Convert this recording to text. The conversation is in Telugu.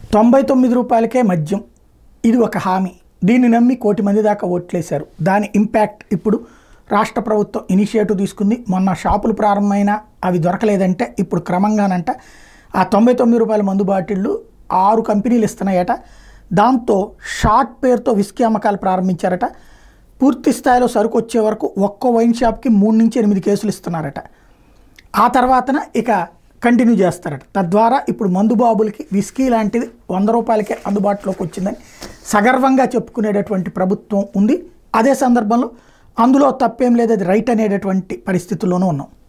తొంభై తొమ్మిది రూపాయలకే మద్యం ఇది ఒక హామీ దీన్ని నమ్మి కోటి మంది దాకా ఓట్లేశారు దాని ఇంపాక్ట్ ఇప్పుడు రాష్ట్ర ప్రభుత్వం ఇనిషియేటివ్ తీసుకుంది మొన్న షాపులు ప్రారంభమైనా అవి దొరకలేదంటే ఇప్పుడు క్రమంగానంట ఆ తొంభై తొమ్మిది రూపాయల మందు బాటిళ్ళు ఆరు కంపెనీలు ఇస్తున్నాయట దాంతో షార్ట్ పేరుతో విస్కీ అమ్మకాలు ప్రారంభించారట పూర్తి స్థాయిలో సరుకు వచ్చే వరకు ఒక్కో వైన్ షాప్కి మూడు నుంచి ఎనిమిది కేసులు ఇస్తున్నారట ఆ తర్వాతన ఇక కంటిన్యూ చేస్తారట తద్వారా ఇప్పుడు మందు బాబులకి విస్కీ లాంటిది వంద రూపాయలకే అందుబాటులోకి వచ్చిందని సగర్వంగా చెప్పుకునేటటువంటి ప్రభుత్వం ఉంది అదే సందర్భంలో అందులో తప్పేం లేదు అది రైట్ అనేటటువంటి పరిస్థితుల్లోనూ ఉన్నాం